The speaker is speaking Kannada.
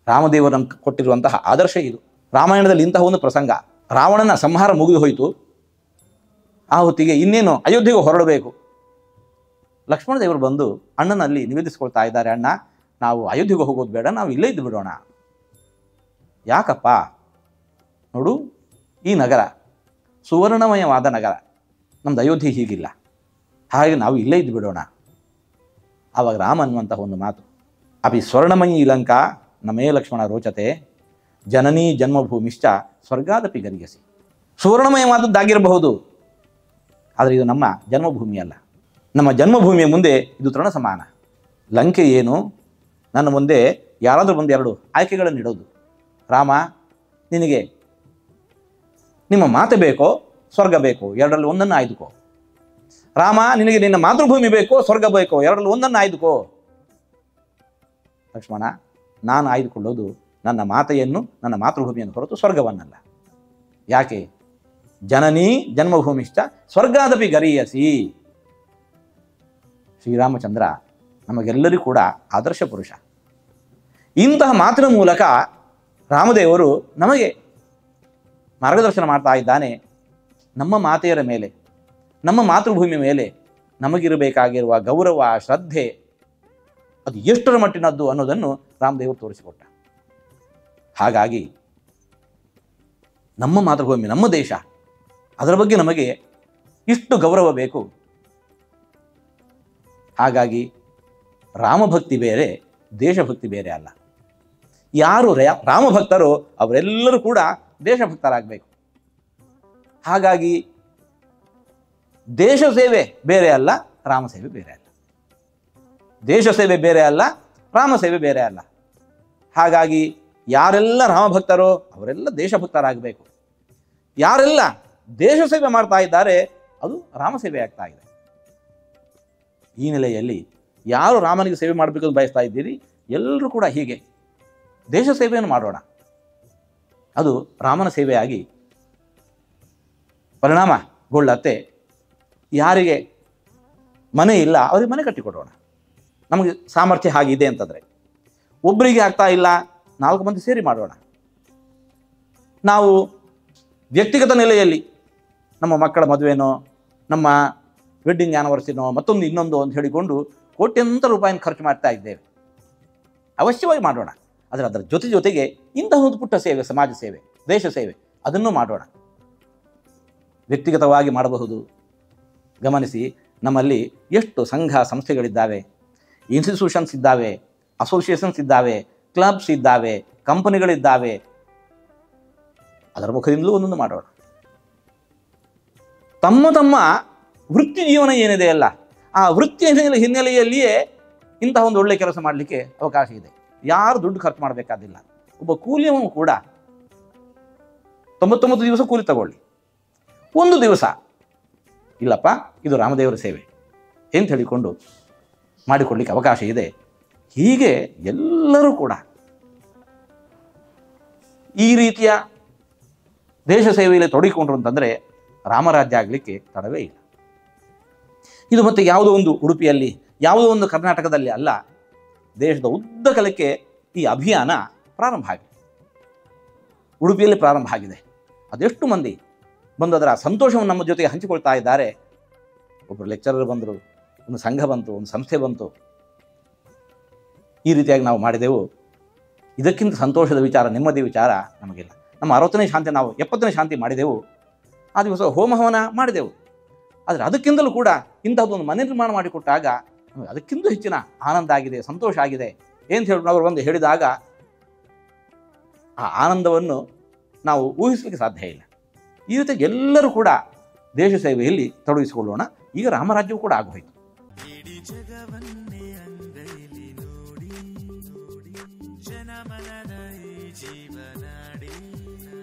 ರಾಮದೇವರು ನಮ್ಗೆ ಕೊಟ್ಟಿರುವಂತಹ ಆದರ್ಶ ಇದು ರಾಮಾಯಣದಲ್ಲಿ ಇಂತಹ ಒಂದು ಪ್ರಸಂಗ ರಾವಣನ ಸಂಹಾರ ಮುಗಿದು ಹೋಯಿತು ಆ ಹೊತ್ತಿಗೆ ಇನ್ನೇನು ಅಯೋಧ್ಯೆಗೆ ಹೊರಡಬೇಕು ಲಕ್ಷ್ಮಣ ದೇವರು ಬಂದು ಅಣ್ಣನಲ್ಲಿ ನಿವೇದಿಸ್ಕೊಳ್ತಾ ಇದ್ದಾರೆ ಅಣ್ಣ ನಾವು ಅಯೋಧ್ಯೆಗೆ ಹೋಗೋದು ಬೇಡ ನಾವು ಇಲ್ಲೇ ಇದ್ದು ಬಿಡೋಣ ಯಾಕಪ್ಪ ನೋಡು ಈ ನಗರ ಸುವರ್ಣಮಯವಾದ ನಗರ ನಮ್ದು ಅಯೋಧ್ಯೆ ಹೀಗಿಲ್ಲ ಹಾಗೆ ನಾವು ಇಲ್ಲೇ ಇದ್ದು ಬಿಡೋಣ ಆವಾಗ ರಾಮ ಅನ್ನುವಂತಹ ಒಂದು ಮಾತು ಅಪಿ ಸ್ವರ್ಣಮಯಿ ಲಂಕಾ ನಮೇ ಲಕ್ಷ್ಮಣ ರೋಚತೆ ಜನನೀ ಜನ್ಮಭೂಮಿಶ್ಚ ಸ್ವರ್ಗಾದಪಿ ಗರಿಯಸಿ ಸುವರ್ಣಮಯವಾದದ್ದಾಗಿರಬಹುದು ಆದರೆ ಇದು ನಮ್ಮ ಜನ್ಮಭೂಮಿ ಅಲ್ಲ ನಮ್ಮ ಜನ್ಮಭೂಮಿಯ ಮುಂದೆ ಇದು ತೃಣ ಸಮಾನ ಲಂಕೆ ಏನು ನನ್ನ ಮುಂದೆ ಯಾರಾದರೂ ಬಂದು ಎರಡು ಆಯ್ಕೆಗಳನ್ನು ಇಡೋದು ರಾಮ ನಿನಗೆ ನಿಮ್ಮ ಮಾತೆ ಬೇಕೋ ಸ್ವರ್ಗ ಬೇಕೋ ಎರಡರಲ್ಲಿ ಒಂದನ್ನು ಆಯ್ದುಕೋ ರಾಮ ನಿನಗೆ ನಿನ್ನ ಮಾತೃಭೂಮಿ ಬೇಕೋ ಸ್ವರ್ಗ ಬೇಕೋ ಎರಡರಲ್ಲಿ ಒಂದನ್ನು ಆಯ್ದುಕೋ ಲಕ್ಷ್ಮಣ ನಾನು ಆಯ್ದುಕೊಳ್ಳೋದು ನನ್ನ ಮಾತೆಯನ್ನು ನನ್ನ ಮಾತೃಭೂಮಿಯನ್ನು ಹೊರತು ಸ್ವರ್ಗವನ್ನಲ್ಲ ಯಾಕೆ ಜನನೀ ಜನ್ಮಭೂಮಿಶ್ಚ ಸ್ವರ್ಗಾದಪಿ ಗರೀಯಸಿ ಶ್ರೀರಾಮಚಂದ್ರ ನಮಗೆಲ್ಲರಿಗೂ ಕೂಡ ಆದರ್ಶ ಪುರುಷ ಇಂತಹ ಮಾತಿನ ಮೂಲಕ ರಾಮದೇವರು ನಮಗೆ ಮಾರ್ಗದರ್ಶನ ಮಾಡ್ತಾ ಇದ್ದಾನೆ ನಮ್ಮ ಮಾತೆಯರ ಮೇಲೆ ನಮ್ಮ ಮಾತೃಭೂಮಿ ಮೇಲೆ ನಮಗಿರಬೇಕಾಗಿರುವ ಗೌರವ ಶ್ರದ್ಧೆ ಅದು ಎಷ್ಟರ ಮಟ್ಟಿನದ್ದು ಅನ್ನೋದನ್ನು ರಾಮದೇವರು ತೋರಿಸಿಕೊಟ್ಟ ಹಾಗಾಗಿ ನಮ್ಮ ಮಾತೃಭೂಮಿ ನಮ್ಮ ದೇಶ ಅದರ ಬಗ್ಗೆ ನಮಗೆ ಇಷ್ಟು ಗೌರವ ಬೇಕು ಹಾಗಾಗಿ ರಾಮಭಕ್ತಿ ಬೇರೆ ದೇಶಭಕ್ತಿ ಬೇರೆ ಅಲ್ಲ ಯಾರು ರಾ- ರಾಮಭಕ್ತರೋ ಅವರೆಲ್ಲರೂ ಕೂಡ ದೇಶಭಕ್ತರಾಗಬೇಕು ಹಾಗಾಗಿ ದೇಶ ಸೇವೆ ಬೇರೆ ಅಲ್ಲ ರಾಮ ಸೇವೆ ಬೇರೆ ಅಲ್ಲ ದೇಶ ಸೇವೆ ಬೇರೆ ಅಲ್ಲ ರಾಮ ಸೇವೆ ಬೇರೆ ಅಲ್ಲ ಹಾಗಾಗಿ ಯಾರೆಲ್ಲ ರಾಮಭಕ್ತರೋ ಅವರೆಲ್ಲ ದೇಶಭಕ್ತರಾಗಬೇಕು ಯಾರೆಲ್ಲ ದೇಶ ಸೇವೆ ಮಾಡ್ತಾ ಇದ್ದಾರೆ ಅದು ರಾಮ ಸೇವೆ ಆಗ್ತಾ ಇದೆ ಈ ನೆಲೆಯಲ್ಲಿ ಯಾರು ರಾಮನಿಗೆ ಸೇವೆ ಮಾಡಬೇಕು ಅಂತ ಬಯಸ್ತಾ ಇದ್ದೀರಿ ಎಲ್ಲರೂ ಕೂಡ ಹೀಗೆ ದೇಶ ಸೇವೆಯನ್ನು ಮಾಡೋಣ ಅದು ರಾಮನ ಸೇವೆಯಾಗಿ ಪರಿಣಾಮಗೊಳ್ಳತ್ತೆ ಯಾರಿಗೆ ಮನೆ ಇಲ್ಲ ಅವರಿಗೆ ಮನೆ ಕಟ್ಟಿಕೊಡೋಣ ನಮಗೆ ಸಾಮರ್ಥ್ಯ ಹಾಗಿದೆ ಅಂತಂದರೆ ಒಬ್ಬರಿಗೆ ಆಗ್ತಾ ಇಲ್ಲ ನಾಲ್ಕು ಮಂದಿ ಸೇರಿ ಮಾಡೋಣ ನಾವು ವ್ಯಕ್ತಿಗತ ನೆಲೆಯಲ್ಲಿ ನಮ್ಮ ಮಕ್ಕಳ ಮದುವೆನೋ ನಮ್ಮ ವೆಡ್ಡಿಂಗ್ ಆ್ಯನಿವರ್ಸಿನೋ ಮತ್ತೊಂದು ಇನ್ನೊಂದು ಅಂತ ಹೇಳಿಕೊಂಡು ಕೋಟ್ಯಂತರ ರೂಪಾಯಿನ ಖರ್ಚು ಮಾಡ್ತಾ ಇದ್ದೇವೆ ಅವಶ್ಯವಾಗಿ ಮಾಡೋಣ ಆದರೆ ಅದರ ಜೊತೆ ಜೊತೆಗೆ ಇಂತಹ ಒಂದು ಪುಟ್ಟ ಸೇವೆ ಸಮಾಜ ಸೇವೆ ದೇಶ ಸೇವೆ ಅದನ್ನು ಮಾಡೋಣ ವ್ಯಕ್ತಿಗತವಾಗಿ ಮಾಡಬಹುದು ಗಮನಿಸಿ ನಮ್ಮಲ್ಲಿ ಎಷ್ಟು ಸಂಘ ಸಂಸ್ಥೆಗಳಿದ್ದಾವೆ ಇನ್ಸ್ಟಿಟ್ಯೂಷನ್ಸ್ ಇದ್ದಾವೆ ಅಸೋಸಿಯೇಷನ್ಸ್ ಇದ್ದಾವೆ ಕ್ಲಬ್ಸ್ ಇದ್ದಾವೆ ಕಂಪನಿಗಳಿದ್ದಾವೆ ಅದರ ಮುಖದಿಂದಲೂ ಒಂದೊಂದು ಮಾಡೋಣ ತಮ್ಮ ತಮ್ಮ ವೃತ್ತಿ ಜೀವನ ಏನಿದೆ ಅಲ್ಲ ಆ ವೃತ್ತಿ ಹಿನ್ನೆಲೆ- ಹಿನ್ನೆಲೆಯಲ್ಲಿಯೇ ಇಂತಹ ಒಂದು ಒಳ್ಳೆಯ ಕೆಲಸ ಮಾಡಲಿಕ್ಕೆ ಅವಕಾಶ ಇದೆ ಯಾರು ದುಡ್ಡು ಖರ್ಚು ಮಾಡಬೇಕಾದಿಲ್ಲ ಒಬ್ಬ ಕೂಲಿಯವನು ಕೂಡ ತೊಂಬತ್ತೊಂಬತ್ತು ದಿವಸ ಕೂಲಿ ತಗೊಳ್ಳಿ ಒಂದು ದಿವಸ ಇಲ್ಲಪ್ಪ ಇದು ರಾಮದೇವರ ಸೇವೆ ಅಂತ ಹೇಳಿಕೊಂಡು ಮಾಡಿಕೊಡ್ಲಿಕ್ಕೆ ಅವಕಾಶ ಇದೆ ಹೀಗೆ ಎಲ್ಲರೂ ಕೂಡ ಈ ರೀತಿಯ ದೇಶ ಸೇವೆಯಲ್ಲಿ ತೊಡಗಿಕೊಂಡ್ರು ಅಂತಂದರೆ ರಾಮರಾಜ್ಯ ಆಗಲಿಕ್ಕೆ ತಡವೇ ಇಲ್ಲ ಇದು ಮತ್ತೆ ಯಾವುದೋ ಒಂದು ಉಡುಪಿಯಲ್ಲಿ ಯಾವುದೋ ಒಂದು ಕರ್ನಾಟಕದಲ್ಲಿ ಅಲ್ಲ ದೇಶದ ಉದ್ದಗಲಕ್ಕೆ ಈ ಅಭಿಯಾನ ಪ್ರಾರಂಭ ಆಗಿದೆ ಉಡುಪಿಯಲ್ಲಿ ಪ್ರಾರಂಭ ಆಗಿದೆ ಅದೆಷ್ಟು ಮಂದಿ ಬಂದು ಅದರ ಸಂತೋಷವನ್ನು ನಮ್ಮ ಜೊತೆಗೆ ಹಂಚಿಕೊಳ್ತಾ ಇದ್ದಾರೆ ಒಬ್ಬರು ಲೆಕ್ಚರರ್ ಬಂದರು ಒಂದು ಸಂಘ ಬಂತು ಒಂದು ಸಂಸ್ಥೆ ಬಂತು ಈ ರೀತಿಯಾಗಿ ನಾವು ಮಾಡಿದೆವು ಇದಕ್ಕಿಂತ ಸಂತೋಷದ ವಿಚಾರ ನೆಮ್ಮದಿ ವಿಚಾರ ನಮಗಿಲ್ಲ ನಮ್ಮ ಅರವತ್ತನೇ ಶಾಂತಿ ನಾವು ಎಪ್ಪತ್ತನೇ ಶಾಂತಿ ಮಾಡಿದೆವು ಆ ದಿವಸ ಹೋಮ ಹವನ ಮಾಡಿದೆವು ಆದರೆ ಅದಕ್ಕಿಂತಲೂ ಕೂಡ ಇಂಥದ್ದೊಂದು ಮನೆ ನಿರ್ಮಾಣ ಮಾಡಿಕೊಟ್ಟಾಗ ನಮಗೆ ಅದಕ್ಕಿಂತ ಹೆಚ್ಚಿನ ಆನಂದ ಆಗಿದೆ ಸಂತೋಷ ಆಗಿದೆ ಏನು ಹೇಳಿ ಅವರು ಬಂದು ಹೇಳಿದಾಗ ಆ ಆನಂದವನ್ನು ನಾವು ಊಹಿಸಲಿಕ್ಕೆ ಸಾಧ್ಯ ಇಲ್ಲ ಈ ರೀತಿ ಎಲ್ಲರೂ ಕೂಡ ದೇಶ ಸೇವೆಯಲ್ಲಿ ತೊಡಗಿಸಿಕೊಳ್ಳೋಣ ಈಗ ರಾಮರಾಜ್ಯವು ಕೂಡ ಆಗೋಯ್ತು ಇಡೀ ಜಗವನ್ನೇ ಅಂಗೈಲಿ ನೋಡಿ ನೋಡಿ ಜನಮನದ ಈ ಜೀವನಾಡಿ